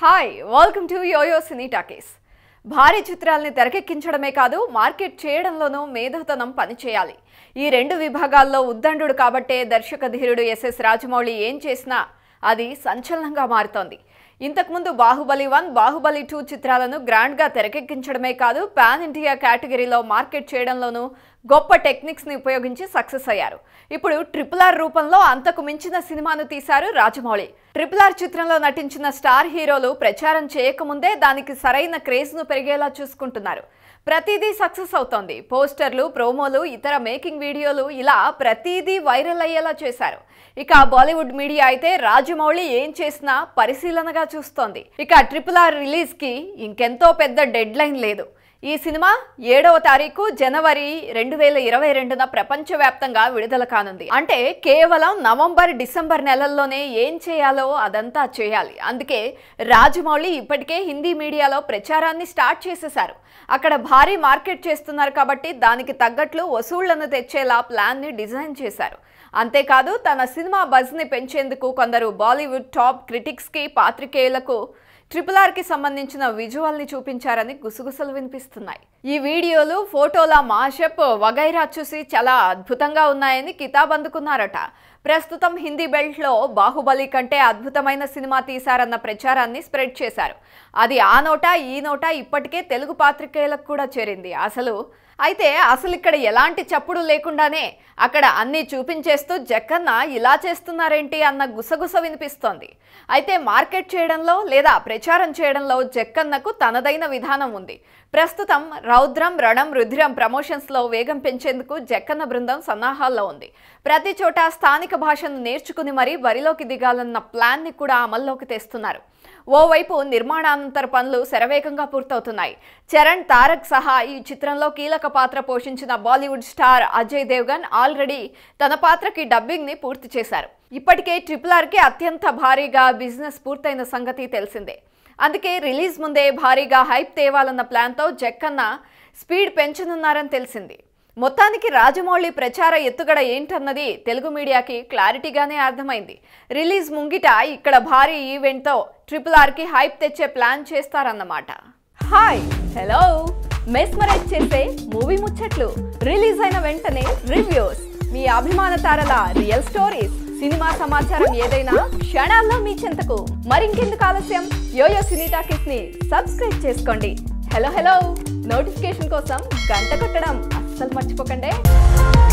hi welcome to YoYo cine talkies భారీ చిత్రాల్ని తెరకెక్కించడమే కాదు మార్కెట్ చేయడంలోనూ మేధోతనం పనిచేయాలి ఈ రెండు విభాగాల్లో ఉద్దండు కాబట్టే దర్శక ధీరుడు ఎస్ఎస్ రాజమౌళి ఏం చేసినా అది సంచలనంగా మారుతోంది ఇంతకుముందు బాహుబలి వన్ బాహుబలి టూ చిత్రాలను గ్రాండ్గా తెరకెక్కించడమే కాదు పాన్ ఇండియా కేటగిరీలో మార్కెట్ చేయడంలోనూ గొప్ప టెక్నిక్స్ని ఉపయోగించి సక్సెస్ అయ్యారు ఇప్పుడు ట్రిపుల్ ఆర్ రూపంలో అంతకు మించిన సినిమాను తీశారు రాజమౌళి ట్రిపుల్ ఆర్ చిత్రంలో నటించిన స్టార్ హీరోలు ప్రచారం చేయకముందే దానికి సరైన క్రేజ్ను పెరిగేలా చూసుకుంటున్నారు ప్రతిదీ సక్సెస్ అవుతోంది పోస్టర్లు ప్రోమోలు ఇతర మేకింగ్ వీడియోలు ఇలా ప్రతిదీ వైరల్ అయ్యేలా చేశారు ఇక బాలీవుడ్ మీడియా అయితే రాజమౌళి ఏం చేసినా పరిశీలనగా చూస్తోంది ఇక ట్రిపుల్ ఆర్ రిలీజ్కి ఇంకెంతో పెద్ద డెడ్ లైన్ లేదు ఈ సినిమా ఏడవ తారీఖు జనవరి రెండు వేల ఇరవై రెండున ప్రపంచవ్యాప్తంగా విడుదల కానుంది అంటే కేవలం నవంబర్ డిసెంబర్ నెలల్లోనే ఏం చేయాలో అదంతా చేయాలి అందుకే రాజమౌళి ఇప్పటికే హిందీ మీడియాలో ప్రచారాన్ని స్టార్ట్ చేసేశారు అక్కడ భారీ మార్కెట్ చేస్తున్నారు కాబట్టి దానికి తగ్గట్లు వసూళ్లను తెచ్చేలా ప్లాన్ని డిజైన్ చేశారు అంతేకాదు తన సినిమా బజ్ని పెంచేందుకు కొందరు బాలీవుడ్ టాప్ క్రిటిక్స్కి పాత్రికేయులకు ట్రిపుల్ ఆర్కి సంబంధించిన విజువల్ని చూపించారని గుసగుసలు వినిపిస్తున్నాయి ఈ వీడియోలు ఫోటోల మాషప్ వగైరా చూసి చాలా అద్భుతంగా ఉన్నాయని కితాబ్ అందుకున్నారట ప్రస్తుతం హిందీ బెల్ట్లో బాహుబలి కంటే అద్భుతమైన సినిమా తీశారన్న ప్రచారాన్ని స్ప్రెడ్ చేశారు అది ఆ నోట ఈ నోట ఇప్పటికే తెలుగు పాత్రికేయులకు కూడా చేరింది అసలు అయితే అసలు ఇక్కడ ఎలాంటి చప్పుడు లేకుండానే అక్కడ అన్నీ చూపించేస్తూ జక్కన్న ఇలా చేస్తున్నారేంటి అన్న గుసగుస వినిపిస్తోంది అయితే మార్కెట్ చేయడంలో లేదా ప్రచారం చేయడంలో జక్కన్నకు తనదైన విధానం ఉంది ప్రస్తుతం రౌద్రం రణం రుధిరం ప్రమోషన్స్లో వేగం పెంచేందుకు జక్కన్న బృందం సన్నాహాల్లో ఉంది ప్రతి చోట స్థానిక భాషను నేర్చుకుని మరీ బరిలోకి దిగాలన్న ప్లాన్ని కూడా అమల్లోకి తెస్తున్నారు ఓవైపు నిర్మాణానంతర పనులు శరవేగంగా పూర్తవుతున్నాయి చరణ్ తారక్ సహా ఈ చిత్రంలో కీలక పాత్ర పోషించిన బాలీవుడ్ స్టార్ అజయ్ దేవ్గన్ ఆల్రెడీ తన పాత్రకి డబ్బింగ్ ని పూర్తి చేశారు ఇప్పటికే ట్రిపుల్ ఆర్కి అత్యంత భారీగా బిజినెస్ పూర్తయిన సంగతి తెలిసిందే అందుకే రిలీజ్ ముందే భారీగా హైప్ తేవాలన్న ప్లాన్తో జక్కన్న స్పీడ్ పెంచనున్నారని తెలిసింది మొత్తానికి రాజమౌళి ప్రచార ఎత్తుగడ ఏంటన్నది తెలుగు మీడియాకి క్లారిటీగానే అర్థమైంది రిలీజ్ ముంగిట ఇక్కడ భారీ ఈవెంట్తో ట్రిపుల్ ఆర్కి హైప్ తెచ్చే ప్లాన్ చేస్తారన్నమాట హాయ్ హలో మెస్మరైజ్ చేసే మూవీ ముచ్చట్లు రిలీజ్ అయిన వెంటనే రివ్యూస్ మీ అభిమాన తారల రియల్ స్టోరీస్ సినిమా సమాచారం ఏదైనా క్షణాల్లో మీ చెంతకు మరింకెందుకు ఆలస్యం యోయో సినీ టాకీస్ ని సబ్స్క్రైబ్ చేసుకోండి హలో హలో నోటిఫికేషన్ కోసం గంట కొట్టడం అస్సలు మర్చిపోకండి